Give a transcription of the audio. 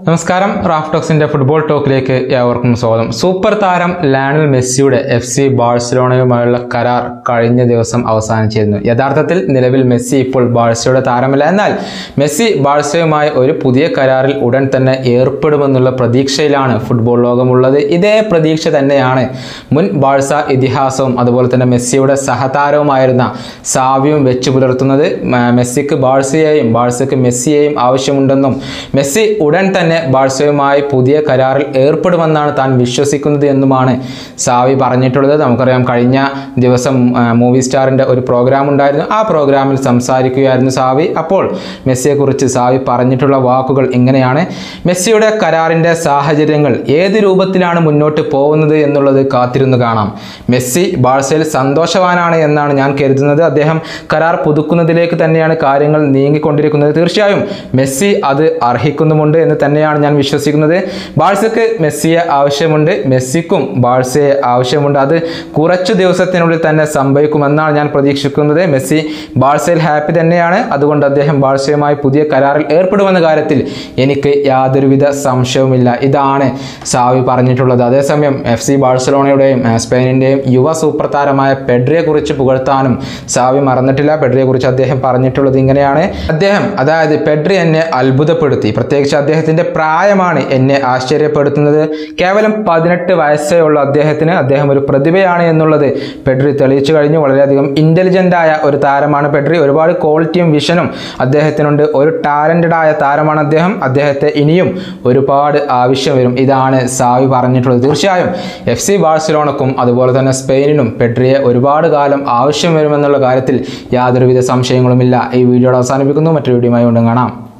നമസ്കാരം റാഫ്റ്റോക്സിന്റെ ഫുട്ബോൾ ടോക്കിലേക്ക് ഏവർക്കും സ്വാഗതം സൂപ്പർ താരം ലയണൽ മെസ്സിയുടെ എഫ് സി ബാഴ്സലോണയുമായുള്ള കരാർ കഴിഞ്ഞ ദിവസം അവസാനിച്ചിരുന്നു യഥാർത്ഥത്തിൽ നിലവിൽ മെസ്സി ഇപ്പോൾ ബാഴ്സയുടെ താരമല്ല എന്നാൽ മെസ്സി ബാഴ്സയുമായി ഒരു പുതിയ കരാറിൽ ഉടൻ തന്നെ ഏർപ്പെടുമെന്നുള്ള പ്രതീക്ഷയിലാണ് ഫുട്ബോൾ ലോകമുള്ളത് ഇതേ പ്രതീക്ഷ തന്നെയാണ് മുൻ ബാഴ്സ ഇതിഹാസവും അതുപോലെ തന്നെ മെസ്സിയുടെ സഹതാരവുമായിരുന്ന സാവിയും വെച്ചു പുലർത്തുന്നത് മ- മെസ്സിക്ക് ബാഴ്സയെയും ബാഴ്സയ്ക്ക് മെസ്സിയെയും ആവശ്യമുണ്ടെന്നും മെസ്സി ഉടൻ തന്നെ ബാഴ്സയുമായി പുതിയ കരാറിൽ ഏർപ്പെടുമെന്നാണ് താൻ വിശ്വസിക്കുന്നത് എന്നുമാണ് സാവി പറഞ്ഞിട്ടുള്ളത് നമുക്കറിയാം കഴിഞ്ഞ ദിവസം ആ, മൂവി സ്റ്റാറിൻ്റെ ഒരു പ്രോഗ്രാം ഉണ്ടായിരുന്നു ആ പ്രോഗ്രാമിൽ സംസാരിക്കുകയായിരുന്നു സാവി അപ്പോൾ മെസ്സിയെക്കുറിച്ച് സാവി പറഞ്ഞിട്ടുള്ള വാക്കുകൾ ഇങ്ങനെയാണ് മെസ്സിയുടെ കരാറിൻ്റെ സാഹചര്യങ്ങൾ ഏത് രൂപത്തിലാണ് മുന്നോട്ട് പോകുന്നത് എന്നുള്ളത് കാത്തിരുന്ന് കാണാം മെസ്സി ബാഴ്സയിൽ സന്തോഷവാനാണ് എന്നാണ് ഞാൻ കരുതുന്നത് അദ്ദേഹം കരാർ പുതുക്കുന്നതിലേക്ക് തന്നെയാണ് കാര്യങ്ങൾ നീങ്ങിക്കൊണ്ടിരിക്കുന്നത് തീർച്ചയായും മെസ്സി അത് അർഹിക്കുന്നുമുണ്ട് എന്ന് തന്നെയാണ് ഞാൻ വിശ്വസിക്കുന്നത് ബാഴ്സയ്ക്ക് മെസ്സിയെ ആവശ്യമുണ്ട് മെസ്സിക്കും ബാഴ്സയെ ആവശ്യമുണ്ട് അത് കുറച്ചു ദിവസത്തിനുള്ളിൽ തന്നെ സംഭവിക്കുമെന്നാണ് ഞാൻ പ്രതീക്ഷിക്കുന്നത് മെസ്സി ബാഴ്സയിൽ ഹാപ്പി തന്നെയാണ് അതുകൊണ്ട് അദ്ദേഹം ബാഴ്സയുമായി പുതിയ കരാറിൽ ഏർപ്പെടുമെന്ന കാര്യത്തിൽ എനിക്ക് യാതൊരുവിധ സംശയവുമില്ല ഇതാണ് സാവി പറഞ്ഞിട്ടുള്ളത് അതേസമയം എഫ് സി ബാഴ്സലോണയുടെയും ആ, സ്പെയിനിൻ്റെയും യുവ സൂപ്പർ താരമായ പെഡ്രിയെ കുറിച്ച് പുകഴ്ത്താനും സാവി മറന്നിട്ടില്ല പെഡ്രിയെ കുറിച്ച് അദ്ദേഹം പറഞ്ഞിട്ടുള്ളത് ഇങ്ങനെയാണ് അദ്ദേഹം അതായത് പെഡ്രി എന്നെ അത്ഭുതപ്പെടുത്തി പ്രത്യേകിച്ച് അദ്ദേഹത്തിൻ്റെ പ്രായമാണ് എന്നെ ആശ്ചര്യപ്പെടുത്തുന്നത് കേവലം പതിനെട്ട് വയസ്സേ ഉള്ള അദ്ദേഹത്തിന് അദ്ദേഹം ഒരു പ്രതിഭയാണ് എന്നുള്ളത് പെഡ്രി തെളിയിച്ചു കഴിഞ്ഞു വളരെയധികം ഇൻ്റലിജൻ്റ് ആയ ഒരു താരമാണ് പെഡ്രി ഒരുപാട് ക്വാളിറ്റിയും വിഷനും അദ്ദേഹത്തിനുണ്ട് ഒരു ടാലൻറ്റഡ് ആയ താരമാണ് അദ്ദേഹം അദ്ദേഹത്തെ ഇനിയും ഒരുപാട് ആവശ്യം വരും ഇതാണ് സാവി പറഞ്ഞിട്ടുള്ളത് തീർച്ചയായും എഫ് സി ബാഴ്സലോണക്കും അതുപോലെ തന്നെ സ്പെയിനിനും പെഡ്രിയെ ഒരുപാട് കാലം ആവശ്യം വരുമെന്നുള്ള കാര്യത്തിൽ യാതൊരുവിധ സംശയങ്ങളുമില്ല ഈ വീഡിയോയുടെ അവസാനിപ്പിക്കുന്നു മറ്റൊരു വീഡിയോയുമായി വീണ്ടും കാണാം